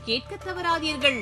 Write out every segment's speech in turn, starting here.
கேட்க தவறாதீர்கள்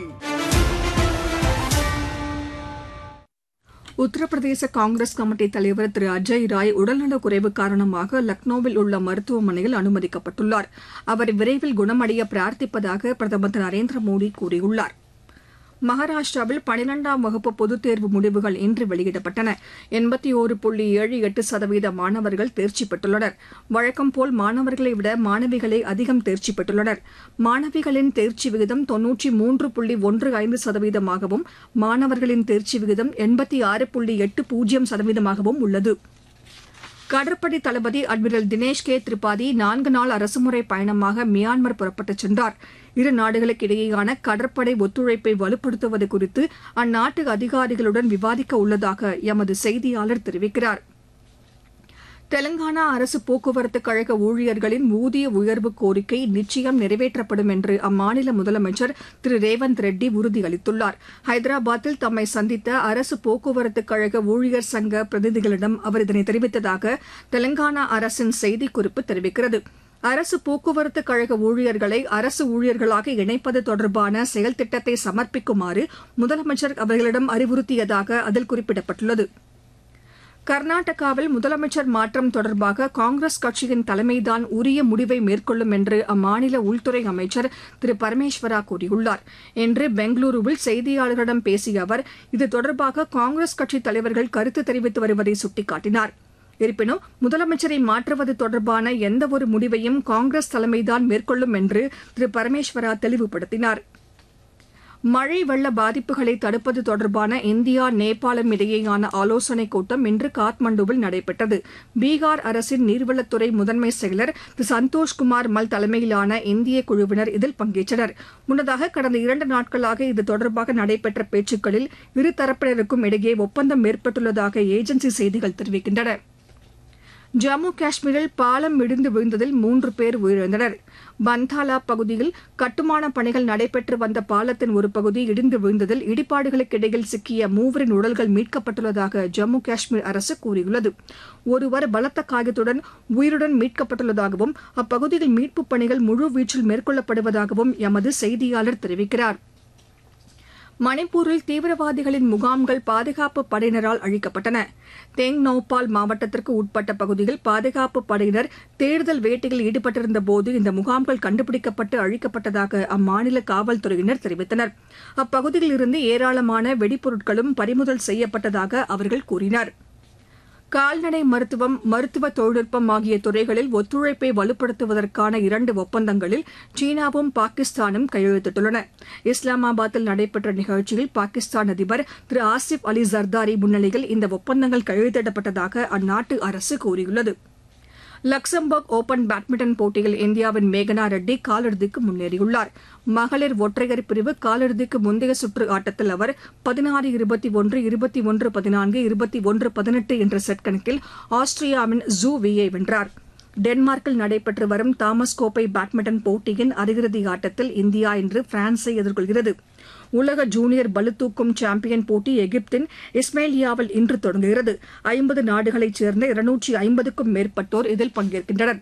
உத்தரப்பிரதேச காங்கிரஸ் கமிட்டி தலைவர் திரு அஜய் ராய் உடல்நலக் குறைவு காரணமாக லக்னோவில் உள்ள மருத்துவமனையில் அனுமதிக்கப்பட்டுள்ளார் அவர் விரைவில் குணமடைய பிரார்த்திப்பதாக பிரதமர் திரு நரேந்திர மோடி கூறியுள்ளார் மகாராஷ்டிராவில் பனிரெண்டாம் வகுப்பு பொதுத் தேர்வு முடிவுகள் இன்று வெளியிடப்பட்டன எண்பத்தி ஒரு புள்ளி ஏழு எட்டு சதவீத மாணவர்கள் தேர்ச்சி பெற்றுள்ளனர் வழக்கம்போல் மாணவர்களை விட மாணவிகளே அதிகம் தேர்ச்சி பெற்றுள்ளனர் மாணவிகளின் தேர்ச்சி விகிதம் தொன்னூற்றி மூன்று புள்ளி ஒன்று ஐந்து சதவீதமாகவும் மாணவர்களின் தேர்ச்சி விகிதம் எண்பத்தி ஆறு புள்ளி எட்டு பூஜ்ஜியம் சதவீதமாகவும் உள்ளது கடற்படை தளபதி அட்மிரல் தினேஷ் கே திரிபாதி நான்கு நாள் அரசுமுறை பயணமாக மியான்மர் புறப்பட்டுச் சென்றார் இரு நாடுகளுக்கு இடையேயான கடற்படை ஒத்துழைப்பை வலுப்படுத்துவது குறித்து அந்நாட்டு அதிகாரிகளுடன் விவாதிக்க உள்ளதாக எமது செய்தியாளர் தெரிவிக்கிறார் தெலங்கானா அரசு போக்குவரத்து கழக ஊழியர்களின் ஊதிய உயர்வு கோரிக்கை நிச்சயம் நிறைவேற்றப்படும் என்று அம்மாநில முதலமைச்சர் திரு ரேவந்த் ரெட்டி உறுதியளித்துள்ளார் ஹைதராபாத்தில் தம்மை சந்தித்த அரசு போக்குவரத்து கழக ஊழியர் சங்க பிரதிநிதிகளிடம் அவர் இதனை தெரிவித்ததாக தெலங்கானா அரசின் செய்திக்குறிப்பு தெரிவிக்கிறது அரசு போக்குவரத்து கழக ஊழியர்களை அரசு ஊழியர்களாக இணைப்பது தொடர்பான செயல் திட்டத்தை சமர்ப்பிக்குமாறு முதலமைச்சர் அவர்களிடம் அறிவுறுத்தியதாக அதில் குறிப்பிடப்பட்டுள்ளது கர்நாடகாவில் முதலமைச்சர் மாற்றம் தொடர்பாக காங்கிரஸ் கட்சியின் தலைமைதான் உரிய முடிவை மேற்கொள்ளும் என்று அம்மாநில உள்துறை அமைச்சர் திரு பரமேஸ்வரா கூறியுள்ளார் இன்று பெங்களூருவில் செய்தியாளர்களிடம் பேசிய அவர் இது தொடர்பாக காங்கிரஸ் கட்சி தலைவர்கள் கருத்து தெரிவித்து வருவதை சுட்டிக்காட்டினார் இருப்பினும் முதலமைச்சரை மாற்றுவது தொடர்பான எந்தவொரு முடிவையும் காங்கிரஸ் தலைமைதான் மேற்கொள்ளும் என்று திரு பரமேஸ்வரா தெளிவுபடுத்தினார் மழை வெள்ள பாதிப்புகளை தடுப்பது தொடர்பான இந்தியா நேபாளம் இடையேயான ஆலோசனைக் கூட்டம் இன்று காத்மண்டுவில் நடைபெற்றது பீகார் அரசின் நீர்வளத்துறை முதன்மை செயலர் திரு சந்தோஷ்குமார் மல் தலைமையிலான இந்திய குழுவினர் இதில் பங்கேற்றனர் முன்னதாக கடந்த இரண்டு நாட்களாக இது தொடர்பாக நடைபெற்ற பேச்சுக்களில் இருதரப்பினருக்கும் இடையே ஒப்பந்தம் ஏற்பட்டுள்ளதாக ஏஜென்சி செய்திகள் தெரிவிக்கின்றன ஜம்மு காஷ்மீரில் பாலம் இடிந்து விழுந்ததில் மூன்று பேர் உயிரிழந்தனர் பந்தாலா பகுதியில் கட்டுமான பணிகள் நடைபெற்று வந்த பாலத்தின் ஒரு பகுதி இடிந்து விழுந்ததில் இடிபாடுகளுக்கு இடையில் சிக்கிய மூவரின் உடல்கள் மீட்கப்பட்டுள்ளதாக ஜம்மு காஷ்மீர் அரசு கூறியுள்ளது ஒருவர் பலத்த காயத்துடன் உயிருடன் மீட்கப்பட்டுள்ளதாகவும் அப்பகுதியில் மீட்புப் பணிகள் முழுவீச்சில் மேற்கொள்ளப்படுவதாகவும் எமது செய்தியாளர் தெரிவிக்கிறார் மணிப்பூரில் தீவிரவாதிகளின் முகாம்கள் பாதுகாப்பு படையினரால் அழிக்கப்பட்டன தெங் நௌபால் மாவட்டத்திற்கு உட்பட்ட பகுதியில் பாதுகாப்பு படையினர் தேடுதல் வேட்டையில் ஈடுபட்டிருந்த போது இந்த முகாம்கள் கண்டுபிடிக்கப்பட்டு அழிக்கப்பட்டதாக அம்மாநில காவல்துறையினர் தெரிவித்தனர் அப்பகுதியில் இருந்து ஏராளமான வெடிப்பொருட்களும் பறிமுதல் செய்யப்பட்டதாக அவர்கள் கூறினர் கால்நடை மருத்துவம் மருத்துவ தொழில்நுட்பம் ஆகிய துறைகளில் ஒத்துழைப்பை வலுப்படுத்துவதற்கான இரண்டு ஒப்பந்தங்களில் சீனாவும் பாகிஸ்தானும் கையெழுத்திட்டுள்ளன இஸ்லாமாபாத்தில் நடைபெற்ற நிகழ்ச்சியில் பாகிஸ்தான் அதிபர் திரு ஆசிப் அலி ஜர்தாரி முன்னிலையில் இந்த ஒப்பந்தங்கள் கையெழுத்திடப்பட்டதாக அந்நாட்டு அரசு கூறியுள்ளது லக்சம்பர்க் ஓபன் பேட்மிண்டன் போட்டியில் இந்தியாவின் மேகனா ரெட்டி காலிறுதிக்கு முன்னேறியுள்ளார் மகளிர் ஒற்றையர் பிரிவு காலிறுதிக்கு முந்தைய சுற்று ஆட்டத்தில் அவர் பதினாறு இருபத்தி ஒன்று இருபத்தி ஒன்று பதினான்கு இருபத்தி ஒன்று பதினெட்டு என்ற செட் கணக்கில் ஆஸ்திரியாவின் ஜூ வியை வென்றார் டென்மார்க்கில் நடைபெற்று வரும் தாமஸ் கோப்பை பேட்மிண்டன் போட்டியின் அரையிறுதி ஆட்டத்தில் இந்தியா இன்று பிரான்ஸை எதிர்கொள்கிறது உலக ஜூனியர் பளுதூக்கும் சாம்பியன் போட்டி எகிப்தின் இஸ்மேலியாவில் இன்று தொடங்குகிறது ஐம்பது நாடுகளைச் சேர்ந்த இருநூற்றி ஐம்பதுக்கும் மேற்பட்டோர் இதில் பங்கேற்கின்றனர்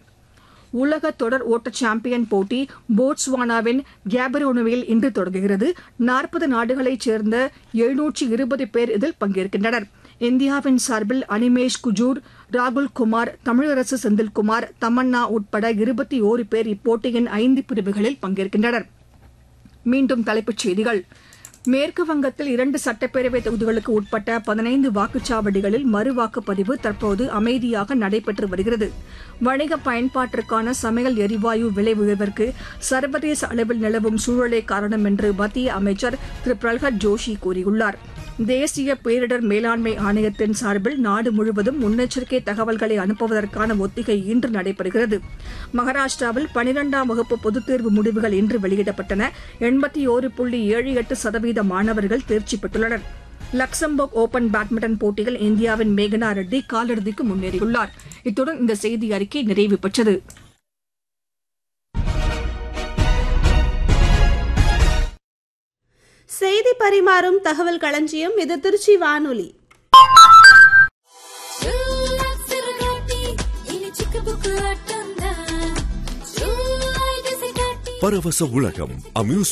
உலக தொடர் ஓட்ட சாம்பியன் போட்டி போட்ஸ்வானாவின் கேபரோனுவில் இன்று தொடங்குகிறது நாற்பது நாடுகளைச் சேர்ந்த எழுநூற்றி இருபது பேர் இதில் பங்கேற்கின்றனர் இந்தியாவின் சார்பில் அனிமேஷ் குஜூர் ராகுல் குமார் தமிழரசு செந்தில்குமார் தமன்னா உட்பட இருபத்தி ஓரு பேர் இப்போட்டியின் ஐந்து பிரிவுகளில் பங்கேற்கின்றனர் மீண்டும் தலைப்புச் செய்திகள் மேற்கு வங்கத்தில் இரண்டு சட்டப்பேரவை தொகுதிகளுக்கு உட்பட்ட பதினைந்து வாக்குச்சாவடிகளில் மறு வாக்குப்பதிவு தற்போது அமைதியாக நடைபெற்று வருகிறது வணிக பயன்பாட்டிற்கான சமையல் எரிவாயு விலை உயர்விற்கு சர்வதேச அளவில் நிலவும் சூழலே காரணம் என்று மத்திய அமைச்சர் திரு பிரல்ஹத் ஜோஷி கூறியுள்ளார் தேசிய பேரிடர் மேலாண்மை ஆணையத்தின் சார்பில் நாடு முழுவதும் முன்னெச்சரிக்கை தகவல்களை அனுப்புவதற்கான ஒத்திகை இன்று நடைபெறுகிறது மகாராஷ்டிராவில் பனிரெண்டாம் வகுப்பு பொதுத் தேர்வு முடிவுகள் இன்று வெளியிடப்பட்டன எண்பத்தி ஓரு புள்ளி ஏழு எட்டு சதவீத மாணவர்கள் தேர்ச்சி பெற்றுள்ளனர் லக்சம்பர்க் ஓபன் பேட்மிண்டன் போட்டியில் இந்தியாவின் மேகனா ரெட்டி காலிறுதிக்கு முன்னேறியுள்ளார் இத்துடன் இந்த செய்தி அறிக்கை நிறைவு பெற்றது செய்தி பரிமாறும் தகவல் களஞ்சியம் இது திருச்சி வானொலி பரவச உலகம் அம்யூஸ்